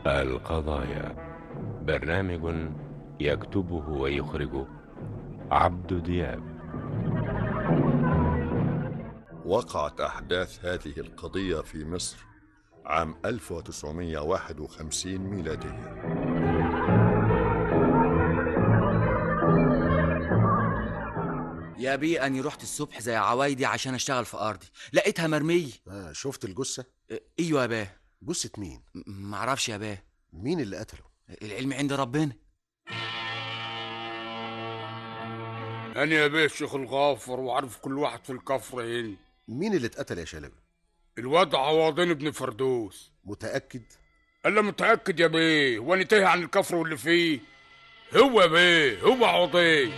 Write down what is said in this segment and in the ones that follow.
القضايا برنامج يكتبه ويخرجه عبد دياب وقعت أحداث هذه القضية في مصر عام 1951 ميلادية يا بيه أني رحت الصبح زي عوايدي عشان أشتغل في أرضي لقيتها مرمية آه شفت الجثة؟ أيوة يا باه جثة مين؟ م- معرفش يا باه مين اللي قتله؟ العلم عند ربنا أنا يا بيه الشيخ الغافر وعارف كل واحد في الكفر هنا مين اللي اتقتل يا شلبي؟ الواد عوضين ابن فردوس متأكد؟ أنا متأكد يا بيه وأنا تايه عن الكفر واللي فيه هو يا بيه هو عوضين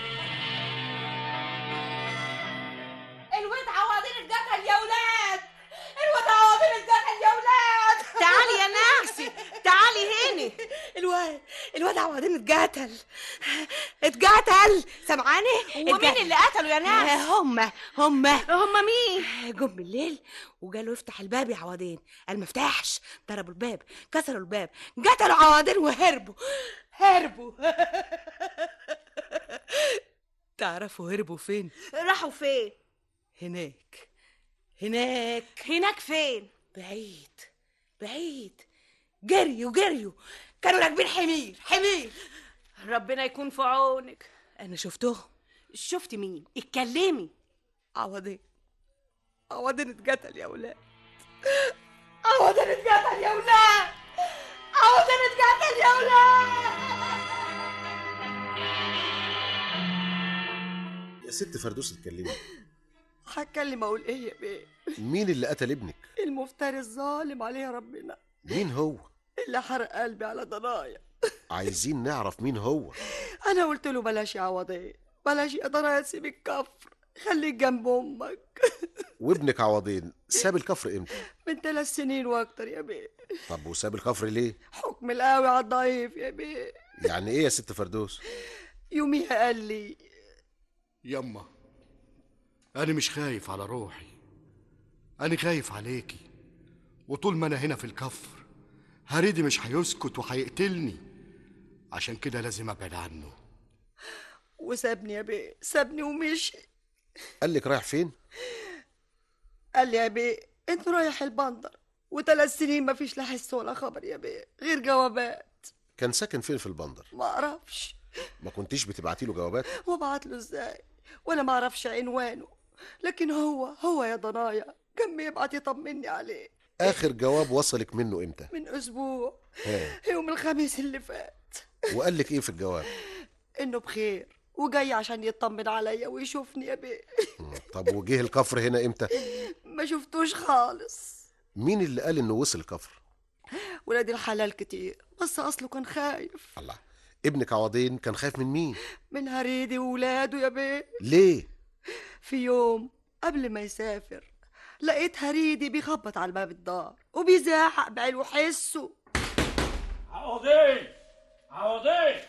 الواد عوضين اتقتل يا ولاد الواد عوضين اتقتل يا ولاد تعالي يا ناقصي تعالي هنا الواد الواد عوضين اتقتل اتقتل سامعاني ومين اللي قتله يا ناس هما هما هما مين جم بالليل وقالوا افتح الباب يا عوضين قال ما فتحش ضربوا الباب كسروا الباب قتلوا عوضين وهربوا هربوا تعرفوا هربوا فين راحوا فين هناك هناك هناك فين بعيد بعيد جريوا جريوا كانوا راكبين حمير حمير ربنا يكون في عونك انا شفتهم شفت مين اتكلمي عوضين عوضين اتقتل يا ولاد عوضين اتقتل يا ولاد عوضين اتقتل يا ولاد يا ست فردوس اتكلمي هتكلم اقول ايه يا بيه مين اللي قتل ابنك؟ المفتري الظالم عليه ربنا مين هو؟ اللي حرق قلبي على ضنايا عايزين نعرف مين هو انا قلت له بلاش يا عوضين بلاش يا ضنايا سيب الكفر خليك جنب امك وابنك عوضين ساب الكفر امتى؟ من ثلاث سنين واكتر يا بيه طب وساب الكفر ليه؟ حكم القوي على الضعيف يا بيه يعني ايه يا ست فردوس؟ يوميها قال لي يما أنا مش خايف على روحي أنا خايف عليكي وطول ما أنا هنا في الكفر هريدي مش هيسكت وهيقتلني عشان كده لازم أبعد عنه وسابني يا بيه سابني ومشي قال لك رايح فين؟ قال لي يا بيه انت رايح البندر وثلاث سنين ما فيش لا حس ولا خبر يا بيه غير جوابات كان ساكن فين في البندر؟ ما اعرفش ما كنتيش بتبعتي له جوابات؟ وابعت له ازاي وانا ما اعرفش عنوانه لكن هو هو يا ضنايا كان بيبعت يطمني عليه اخر جواب وصلك منه امتى؟ من اسبوع ها يوم الخميس اللي فات وقال لك ايه في الجواب؟ انه بخير وجاي عشان يطمن عليا ويشوفني يا بيه مم، طب وجه الكفر هنا امتى؟ ما شفتوش خالص مين اللي قال انه وصل الكفر؟ ولاد الحلال كتير بس اصله كان خايف الله ابنك عوضين كان خايف من مين؟ من هريدي وولاده يا بيه ليه؟ في يوم قبل ما يسافر لقيت هريدي بيخبط على باب الدار وبيزعق بعلو حسه عوضين عوضين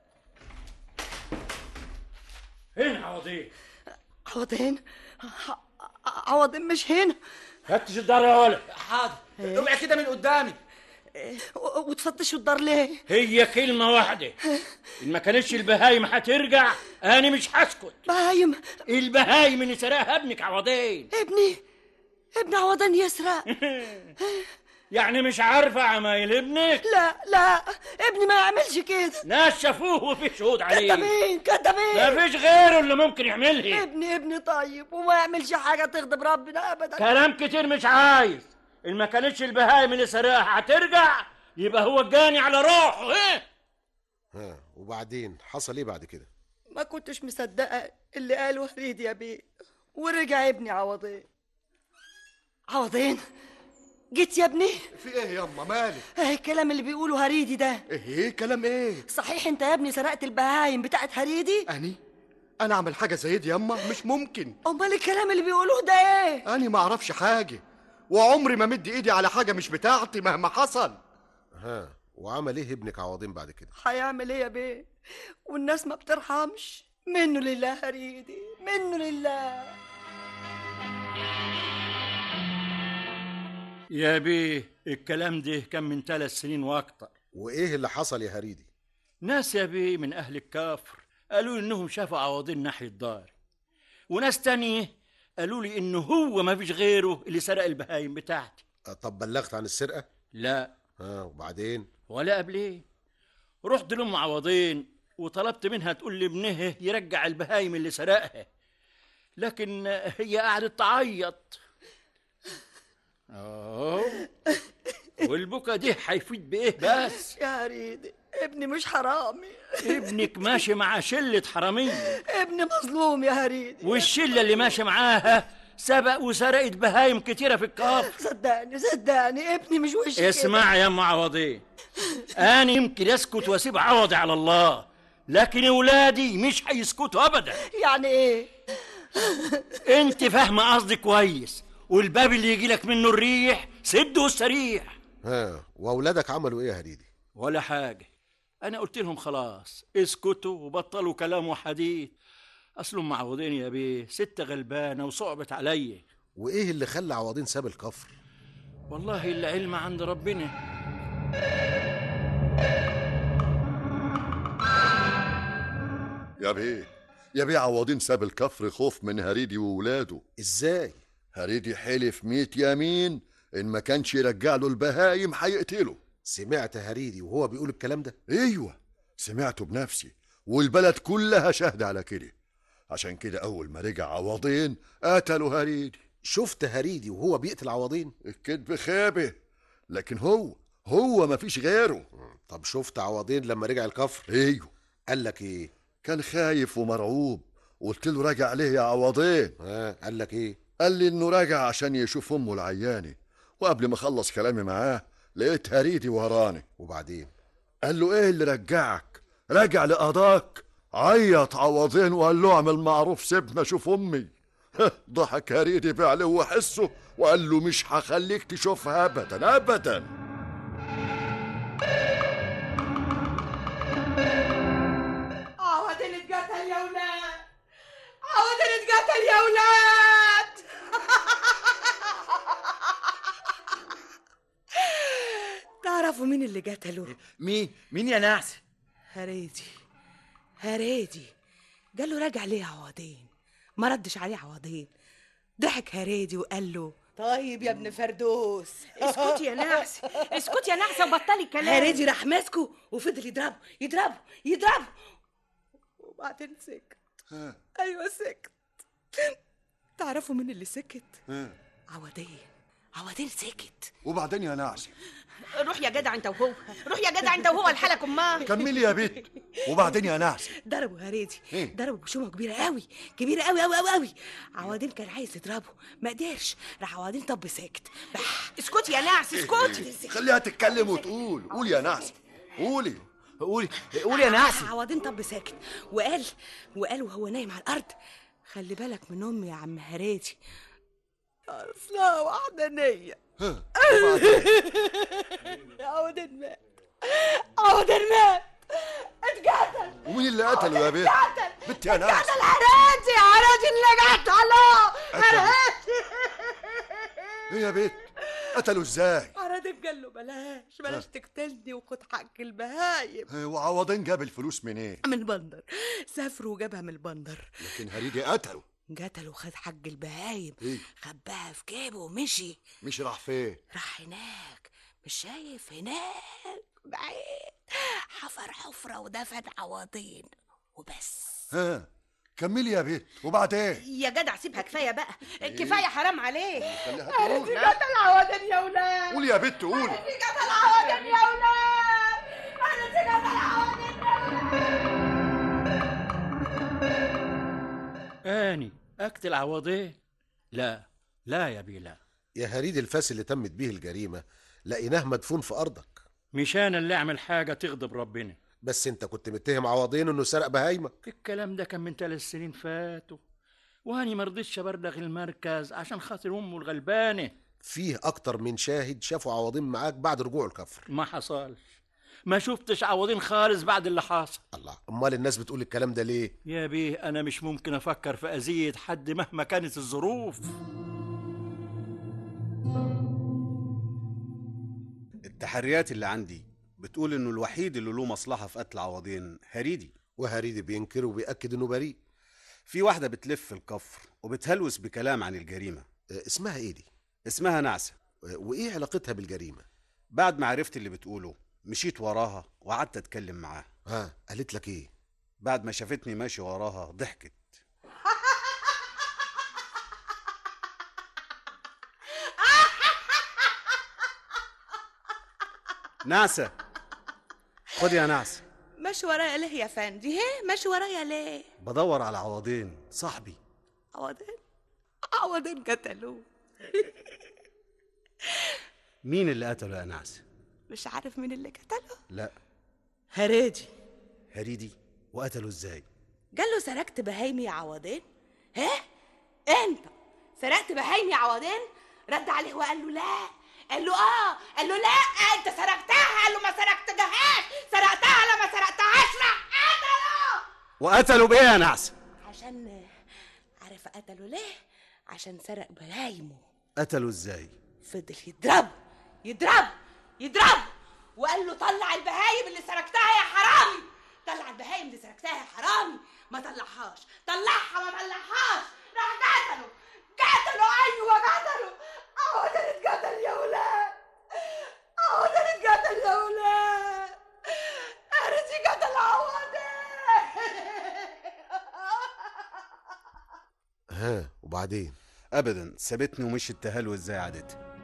فين عوضين عوضين ع- عوضين مش هنا فتش الدار يا ولد حاضر اوعي كده من قدامي و- وتفتشوا الدار ليه هي كلمة واحدة إن ما كانتش البهايم هترجع أنا مش هسكت بايم البهايم اللي سرقها ابنك عوضين ابني ابن عوضين يسرق يعني مش عارفة عمايل ابنك لا لا ابني ما يعملش كده ناس شافوه وفي شهود عليه كدابين كدابين ما فيش غيره اللي ممكن يعملها ابني ابني طيب وما يعملش حاجة تغضب ربنا أبدا كلام كتير مش عايز إن ما كانتش البهايم اللي سرقها هترجع يبقى هو الجاني على روحه إيه؟ ها وبعدين حصل ايه بعد كده؟ ما كنتش مصدقة اللي قاله هريد يا بيه ورجع ابني عوضين عوضين جيت يا ابني في إيه يما مالك؟ ايه الكلام اللي بيقوله هريدي ده إيه إيه كلام إيه؟ صحيح انت يا ابني سرقت البهايم بتاعت هريدي أني؟ أنا أعمل حاجة زي دي يما مش ممكن امال الكلام اللي بيقولوه ده ايه أنا ما أعرفش حاجة وعمري ما مد إيدي على حاجة مش بتاعتي مهما حصل ها وعمل ايه ابنك عوضين بعد كده؟ هيعمل ايه يا بيه والناس ما بترحمش منه لله هريدي منه لله يا بيه الكلام ده كان من ثلاث سنين واكتر وايه اللي حصل يا هريدي ناس يا بيه من اهل الكفر قالوا لي انهم شافوا عوضين ناحيه الدار وناس تانية قالوا لي انه هو ما فيش غيره اللي سرق البهايم بتاعتي آه، طب بلغت عن السرقه لا ها وبعدين ولا قبليه رحت لام عوضين وطلبت منها تقول لابنها يرجع البهايم اللي سرقها لكن هي قعدت تعيط اه والبكا دي هيفيد بايه بس يا هريدي ابني مش حرامي ابنك ماشي مع شلة حرامية ابني مظلوم يا هريدي والشلة اللي ماشي معاها سبق وسرقت بهايم كتيرة في الكفر صدقني صدقني ابني مش وش كده. اسمع يا ام عوضين انا يمكن اسكت واسيب عوضي على الله لكن اولادي مش هيسكتوا ابدا يعني ايه انت فاهمه قصدي كويس والباب اللي يجي لك منه الريح سده واستريح ها واولادك عملوا ايه يا هريدي ولا حاجه انا قلت لهم خلاص اسكتوا وبطلوا كلام وحديث اصلهم معوضين يا بيه ست غلبانه وصعبت عليا وايه اللي خلى عوضين ساب الكفر والله العلم عند ربنا يا بيه يا بيه عوضين ساب الكفر خوف من هريدي وولاده ازاي هريدي حلف ميت يمين ان ما كانش يرجع له البهايم هيقتله سمعت هريدي وهو بيقول الكلام ده ايوه سمعته بنفسي والبلد كلها شاهدة على كده عشان كده اول ما رجع عوضين قتلوا هريدي شفت هريدي وهو بيقتل عوضين الكذب خابه لكن هو هو ما فيش غيره طب شفت عوضين لما رجع الكفر ايوه قال لك ايه كان خايف ومرعوب قلت له راجع ليه يا عوضين ها قال لك ايه قال لي انه راجع عشان يشوف امه العيانه وقبل ما اخلص كلامي معاه لقيت هريدي وراني وبعدين قال له ايه اللي رجعك راجع لقضاك عيط عوضين وقال له اعمل معروف سيبنا اشوف امي ضحك هريدي بعلو وحسه وقال له مش هخليك تشوفها ابدا ابدا عوضين اتقتل يا ولاد عوضين اتقتل يا ولاد تعرفوا مين اللي قتله مين مين يا نعسي هريدي هريدي قال له راجع ليه عوضين ما ردش عليه عوضين ضحك هريدي وقال له طيب يا ابن فردوس اسكتي يا نعسة اسكتي يا نعسة وبطلي كلام هريدي راح ماسكه وفضل يضربه يضربه يضربه وبعدين سكت ايوه سكت تعرفوا مين اللي سكت عوضين عوضين سكت وبعدين يا نعسي روح يا جدع انت وهو روح يا جدع انت وهو لحالك امال كملي يا بيت وبعدين يا نعسي ضربوا هريدي إيه؟ ضربوا بشومه كبيره قوي كبيره قوي قوي قوي قوي عوضين كان عايز يضربه ما قدرش راح عوضين طب ساكت بح اسكتي يا نعسة اسكتي خليها تتكلم وتقول قول يا نعسي قولي قولي قولي يا نعسي عوضين طب ساكت وقال وقال وهو نايم على الارض خلي بالك من امي يا عم هريدي اصلها وحدانيه عوضين مات عوضين مات اتقتل ومين اللي قتله يا بيت بنت يا نعسي قتل هريدي هريدي اللي قتله هريدي ايه يا بيت قتلوا ازاي هريدي قال له بلاش بلاش تقتلني وخد حق البهايم إيه، وعوضين جاب الفلوس منين من البندر سافروا وجابها من البندر لكن هريدي قتله قتل وخد حق البهايم إيه؟ خباها في جيبه ومشي مش راح فين راح هناك مش شايف هناك بعيد حفر حفرة ودفن عوضين وبس ها كملي يا بيت وبعدين يا جدع سيبها كفايه بقى كفايه حرام عليك خليها تقول قتل عوضين يا ولاد قولي يا بيت قولي قتل عوضين يا ولاد انا قتل عوضين اني اقتل عوضين لا لا يا بيه لا يا هريدي الفاس اللي تمت به الجريمه لقيناه مدفون في ارضك مش انا اللي اعمل حاجه تغضب ربنا بس انت كنت متهم عوضين انه سرق بهايمك الكلام ده كان من ثلاث سنين فاتوا واني ما رضيتش ابلغ المركز عشان خاطر امه الغلبانه فيه اكتر من شاهد شافوا عوضين معاك بعد رجوع الكفر ما حصلش ما شفتش عوضين خالص بعد اللي حصل الله امال الناس بتقول الكلام ده ليه يا بيه انا مش ممكن افكر في اذيه حد مهما كانت الظروف التحريات اللي عندي بتقول انه الوحيد اللي له مصلحة في قتل عوضين هريدي وهريدي بينكر وبيأكد انه بريء في واحدة بتلف في الكفر وبتهلوس بكلام عن الجريمة آه، اسمها ايه دي اسمها نعسة آه، وايه علاقتها بالجريمة بعد ما عرفت اللي بتقوله مشيت وراها وقعدت اتكلم معاها ها قالت لك ايه بعد ما شافتني ماشي وراها ضحكت نعسة خد يا نعسة ماشي ورايا ليه يا فندي هي ماشي ورايا ليه بدور على عوضين صاحبي عوضين عوضين قتلوه مين اللي قتله يا نعسة مش عارف مين اللي قتله لا هريدي هريدي وقتله ازاي قال له سرقت بهايمي يا عوضين ها انت سرقت بهايمي يا عوضين رد عليه وقال له لا قال له اه قال له لا انت سرقتها قال له ما سرقتهاش سرقتها لما سرقتهاش راح قتله وقتله بايه يا نعسة عشان عارف قتله ليه عشان سرق بهايمه قتله ازاي فضل يضربه يضربه يضربه وقال له طلع البهايم اللي سرقتها يا حرامي طلع البهايم اللي سرقتها يا حرامي ما طلعهاش طلعها ما طلعهاش راح قتله قتله ايوه قتله اهو ده اللي اتقتل يا ولاد اهو ده اللي اتقتل يا ولاد ارجي قتل عوضي ها وبعدين ابدا سابتني ومشيت تهلوس زي عادتها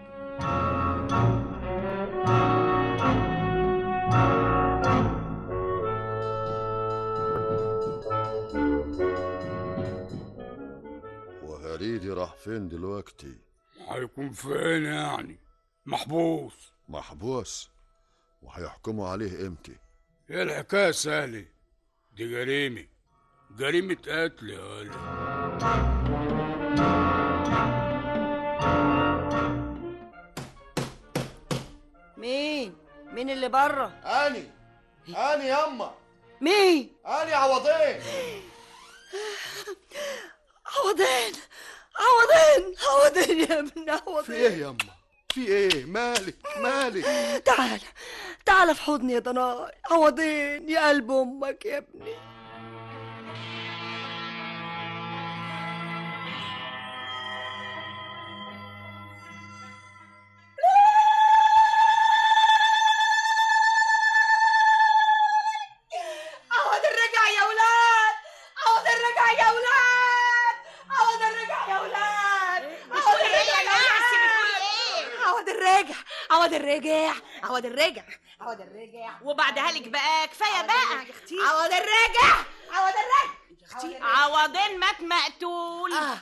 وهريدي راح فين دلوقتي هيكون فين يعني محبوس محبوس وهيحكموا عليه امتى ايه الحكايه سهله دي جريمه جريمه قتل يا ولد مين مين اللي بره اني اني يما مين اني عوضين عوضين عوضين عوضين يا ابن عوضين في ايه يما في ايه مالك مالك تعال تعال في حضني يا ضناي عوضين يا قلب امك يا ابني عوض الرجع يا ولاد عوض الرجع يا ولاد عوض الرجع يا ولاد عوض الرجع يا ولاد عوض الرجع عوض الرجع عوض الرجع عوض الرجع وبعدها لك بقى كفايه بقى يا اختي عوض الرجع عوض الرجع عوضين مات مقتول آه.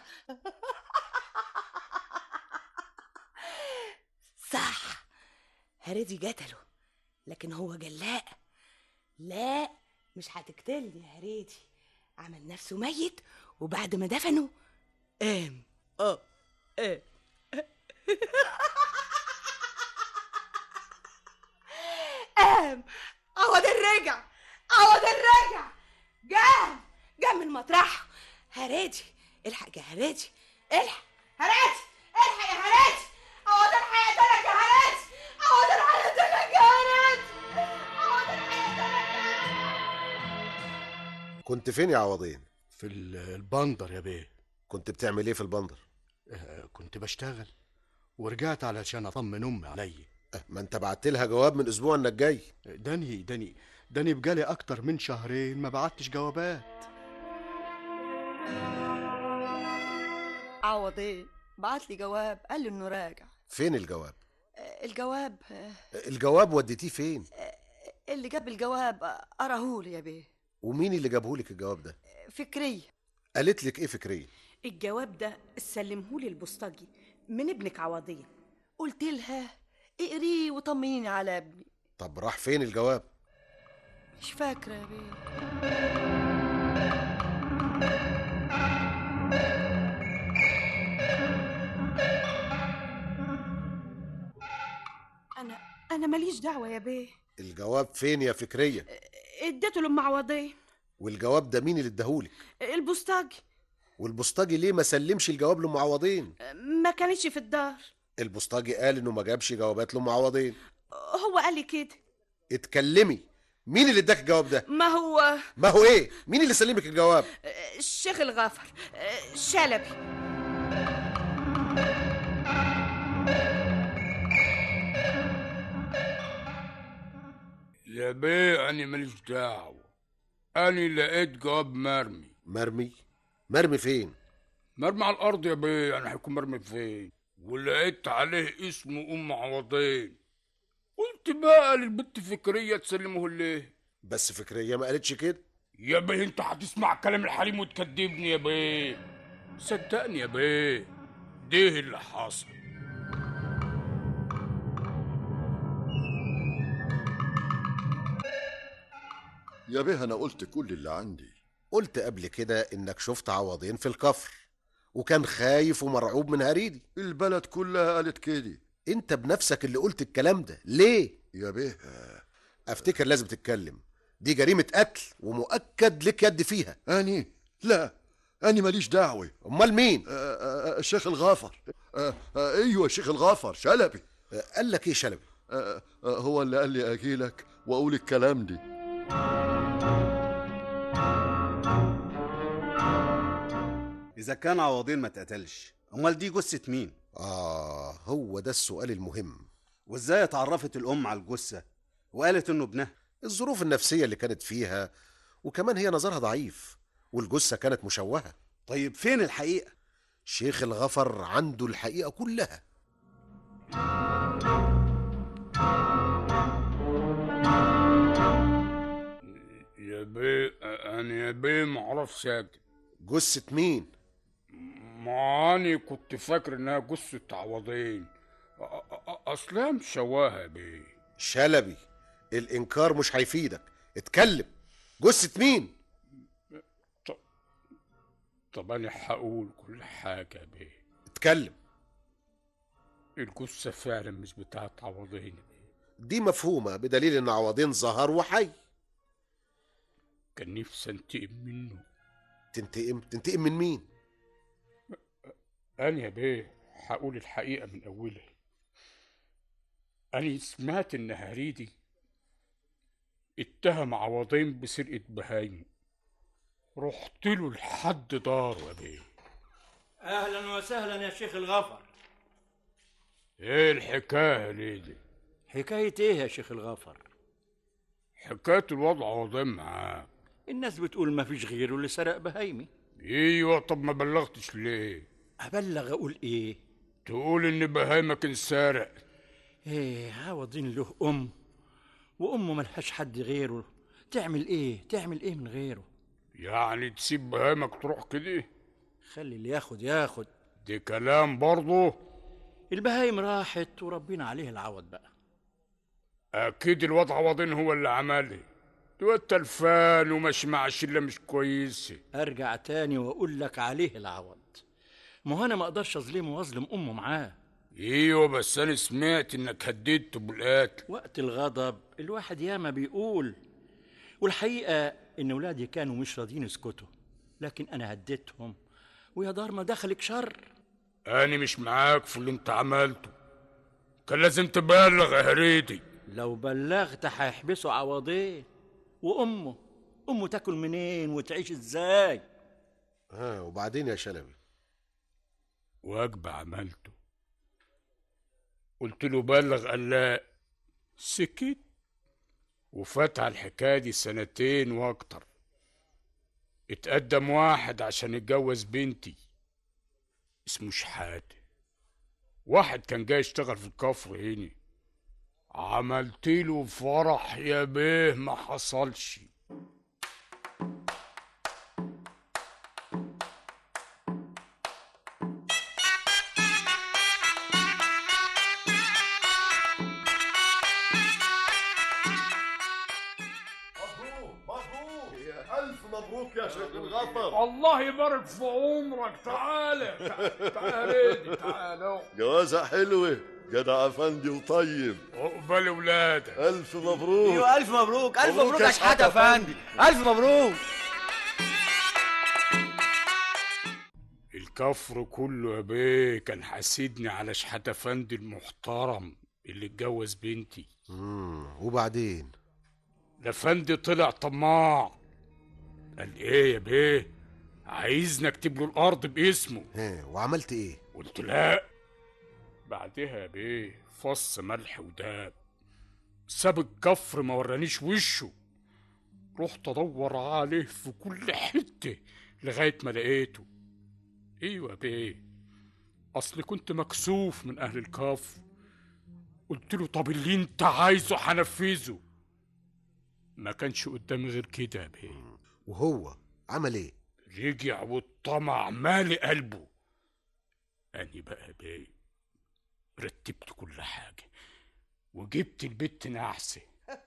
صح هريدي قتله لكن هو جلاء لا مش هتقتلني يا هريدي عمل نفسه ميت وبعد ما دفنه قام اه قام قام عوض الرجع عوض الرجع قام قام من مطرحه هريدي الحق يا هريدي الحق هريدي الحق يا هريدي عوض الحق يقتلك يا هريدي عوض الحق يقتلك يا هريدي عوض الحق يقتلك كنت فين يا عوضين في ال- البندر يا بيه كنت بتعمل ايه في البندر آه، كنت بشتغل ورجعت علشان اطمن امي عليا آه، ما انت بعت لها جواب من اسبوع انك جاي داني داني داني بقالي اكتر من شهرين ما بعتش جوابات عوضين بعت لي جواب قال لي انه راجع فين الجواب آه، الجواب آه، الجواب وديتيه فين اللي جاب الجواب آه، قراهولي يا بيه ومين اللي جابهولك الجواب ده فكرية قالت لك ايه فكريه الجواب ده سلمهولي البوسطجي من ابنك عوضين قلت لها اقريه وطمنيني على ابني طب راح فين الجواب مش فاكرة يا بيه انا انا ماليش دعوه يا بيه الجواب فين يا فكريه اديته لام عوضين والجواب ده مين اللي اداهولك البوسطجي والبوسطجي ليه ما سلمش الجواب لام عوضين ما كانتش في الدار البوسطجي قال انه ما جابش جوابات لام عوضين هو قال لي كده اتكلمي مين اللي اداك الجواب ده ما هو ما هو ايه مين اللي سلمك الجواب الشيخ الغفر شلبي يا بيه أنا ماليش دعوة أنا لقيت جواب مرمي مرمي مرمي فين مرمي على الأرض يا بيه أنا هيكون مرمي فين ولقيت عليه اسم أم عوضين قلت بقى للبنت فكرية تسلمه ليه بس فكرية ما قالتش كده يا بيه انت هتسمع كلام الحريم وتكدبني يا بيه صدقني يا بيه ده اللي حصل يا بيه انا قلت كل اللي عندي قلت قبل كده انك شفت عوضين في الكفر وكان خايف ومرعوب من هريدي البلد كلها قالت كده انت بنفسك اللي قلت الكلام ده ليه يا بيه افتكر لازم تتكلم دي جريمة قتل ومؤكد لك يد فيها اني لا اني ماليش دعوه امال مين آه، آه، الشيخ الغافر آه، آه، ايوه الشيخ الغافر شلبي آه، قال لك ايه شلبي آه، آه، هو اللي قال لي اجيلك واقول الكلام دي اذا كان عوضين ما اتقتلش امال دي جثه مين اه هو ده السؤال المهم وازاي اتعرفت الام على الجثه وقالت انه ابنها الظروف النفسية اللي كانت فيها وكمان هي نظرها ضعيف والجثة كانت مشوهة طيب فين الحقيقه شيخ الغفر عنده الحقيقة كلها يا بيه انا يا بيه معرف ساكت جثة مين ما أنا كنت فاكر انها جثة عوضين أ- أ- اصلها مشواها يا بيه شلبي الإنكار مش هيفيدك اتكلم جثة مين طب انا هقول كل حاجة يا بيه اتكلم الجثة فعلا مش بتاعت عوضين يا بيه دي مفهومة بدليل إن عوضين ظهر وحي كان نفسي انتقم منه تنتقم تنتقم من مين أنا يا بيه هقول الحقيقة من أولها أنا سمعت إن هريدي اتهم عوضين بسرقة بهايمه رحت له لحد داره يا بيه اهلا وسهلا يا شيخ الغفر ايه الحكاية يا ليدي حكاية ايه يا شيخ الغفر حكاية الوضع عوضين معاك الناس بتقول ما فيش غيره اللي سرق بهايمي ايوه طب ما بلغتش ليه ابلغ اقول ايه تقول ان بهايمك انسرق ايه عوضين له ام وامه ملهاش حد غيره تعمل ايه تعمل ايه من غيره يعني تسيب بهايمك تروح كده خلي اللي ياخد ياخد دي كلام برضه البهايم راحت وربنا عليه العوض بقى اكيد الوضع عوضين هو اللي عملها ده تلفان وماشي مع شله مش كويسه ارجع تاني واقول لك عليه العوض ما هو انا ما اقدرش اظلمه واظلم امه معاه ايوه بس انا سمعت انك هددته بالقتل وقت الغضب الواحد ياما بيقول والحقيقه ان ولادي كانوا مش راضيين يسكتوا لكن انا هديتهم ويا دار ما دخلك شر انا مش معاك في اللي انت عملته كان لازم تبلغ يا هريدي لو بلغت هيحبسوا عوضين وامه امه تاكل منين وتعيش ازاي ها وبعدين يا شلبي واجب عملته قلت له بلغ قال لا سكت وفات على الحكايه دي سنتين واكتر اتقدم واحد عشان يتجوز بنتي اسمه شحاته واحد كان جاي يشتغل في الكفر هنا عملت له فرح يا بيه ما حصلش ألف مبروك يا شيخ الغفر الله يبارك في عمرك تعالى تعالى تعالى هريدي تعالى جوازة حلوة جدع أفندي وطيب عقبال ولادك ألف مبروك ايوه الف مبروك الف مبروك مبروك يا يا شحاته يا شحاتة فندم الف مبروك الكفر كله يا بيه كان حاسدني على شحات افندي المحترم اللي اتجوز بنتي مم. وبعدين لفندي طلع طماع قال ايه يا بيه عايزني اكتب له الارض باسمه ها وعملت ايه قلت لا بعدها يا بيه فص ملح وداب ساب الكفر ما ورانيش وشه رحت ادور عليه في كل حته لغايه ما لقيته ايوه يا بيه اصل كنت مكسوف من اهل الكفر قلت له طب اللي انت عايزه هنفذه ما كانش قدامي غير كده يا بيه وهو عمل ايه رجع والطمع مالي قلبه أني بقى بيه رتبت كل حاجة وجبت البت نعسة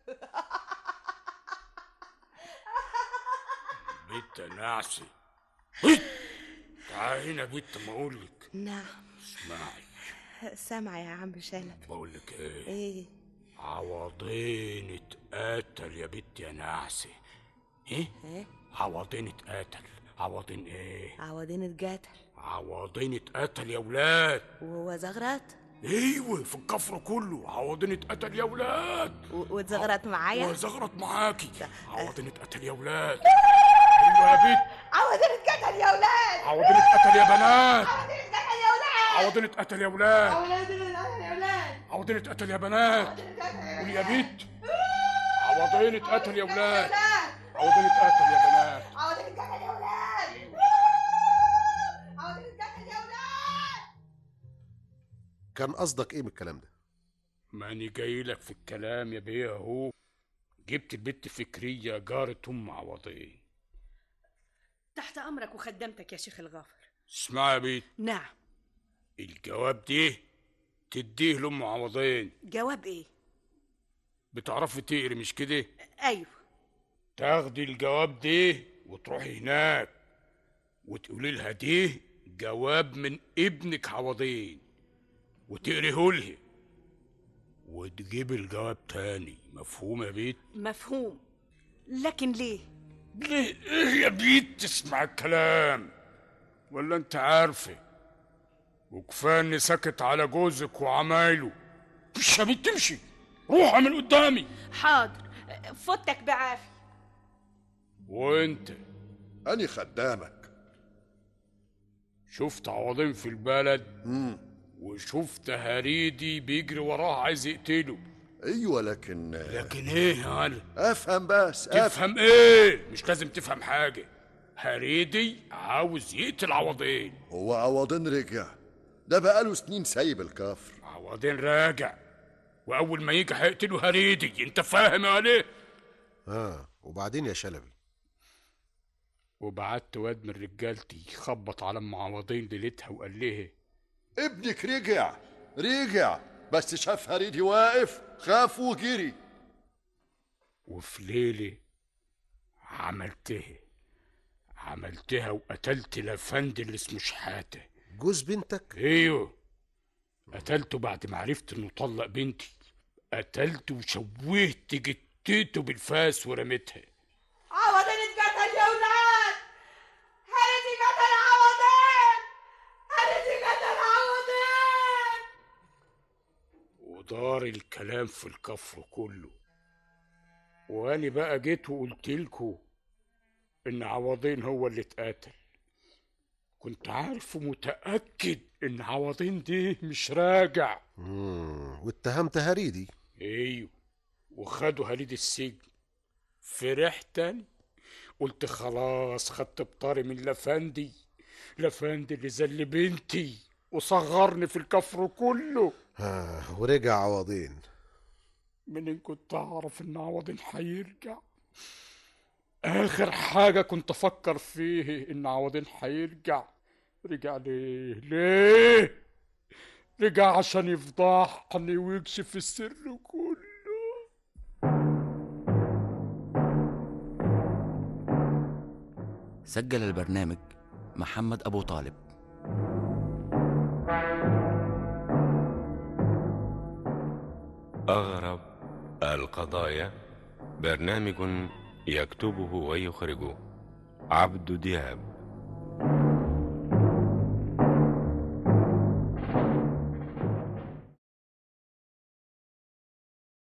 بت نعسة هيت! تعالي هنا بت ما أقولك نعم اسمعي سامعة يا عم شلبي بقولك إيه ايه عوضين اتقتل يا بت يا نعسة إيه ايه عوضين اتقتل عوضين إيه عوضين اتقتل عوضين اتقتل يا ولاد وهو زغرت ايوه في الكفر كله عوضين اتقتل يا ولاد و- واتزغرت معايا وزغرت معاكي عوضين اتقتل يا ولاد ايوه يا بنت عوضين اتقتل يا ولاد عوضين اتقتل يا بنات عوضين اتقتل يا ولاد عوضين اتقتل يا ولاد عوضين اتقتل عوضين اتقتل يا ولاد يا بنات قول يا بنت عوضين اتقتل يا ولاد عوضين اتقتل يا بنات عوضين اتقتل يا ولاد عوضين اتقتل يا ولاد كان قصدك ايه من الكلام ده ماني جاي لك في الكلام يا بيه اهو جبت البت فكرية جارة ام عوضين تحت امرك وخدمتك يا شيخ الغافر اسمع يا بيت نعم الجواب ده تديه لام عوضين جواب ايه بتعرفي تقري مش كده ايوه تاخدي الجواب ده وتروحي هناك وتقولي لها ده جواب من ابنك عوضين وتقريه لها وتجيب الجواب تاني مفهوم يا بيت مفهوم لكن ليه ليه ايه يا بيت تسمع الكلام ولا انت عارفه وكفايه اني سكت على جوزك وعمايله مش يا بيت تمشي روحها من قدامي حاضر فوتك بعافية وانت أني خدامك شفت عوضين في البلد وشفت هريدي بيجري وراه عايز يقتله أيوة لكن لكن ايه يا علي أفهم بس أفهم تفهم ايه مش لازم تفهم حاجه هريدي عاوز يقتل عوضين هو عوضين رجع ده بقاله سنين سايب الكفر عوضين راجع واول ما يجي هيقتله هريدي انت فاهم يا علي اه وبعدين يا شلبي وبعت واد من رجالتي يخبط على ام عوضين ليلتها وقال لها ابنك رجع رجع بس شاف هريدي واقف خاف وجري وفي ليلة عملتها عملتها وقتلت الافندي اللي اسمه شحاتة جوز بنتك ايوه قتلته بعد ما عرفت انه طلق بنتي قتلته وشوهت جتته بالفاس ورميتها عوضين اتقتل يا ولاد هرتي قتل عوضين هرتي قتل عوضين ودار الكلام في الكفر كله وانا بقى جيت وقلت لكم ان عوضين هو اللي اتقتل كنت عارف ومتأكد ان عوضين دي مش راجع مم. واتهمت هريدي ايوه وخدوا هليد السجن فرحت تاني قلت خلاص خدت بطاري من لفندي لفندي اللي زل بنتي وصغرني في الكفر كله آه ورجع عوضين منين كنت اعرف ان عوضين هيرجع اخر حاجة كنت افكر فيه ان عوضين هيرجع رجع ليه ليه رجع عشان يفضحني ويكشف السر كله سجل البرنامج محمد أبو طالب أغرب القضايا برنامج يكتبه ويخرجه عبد دياب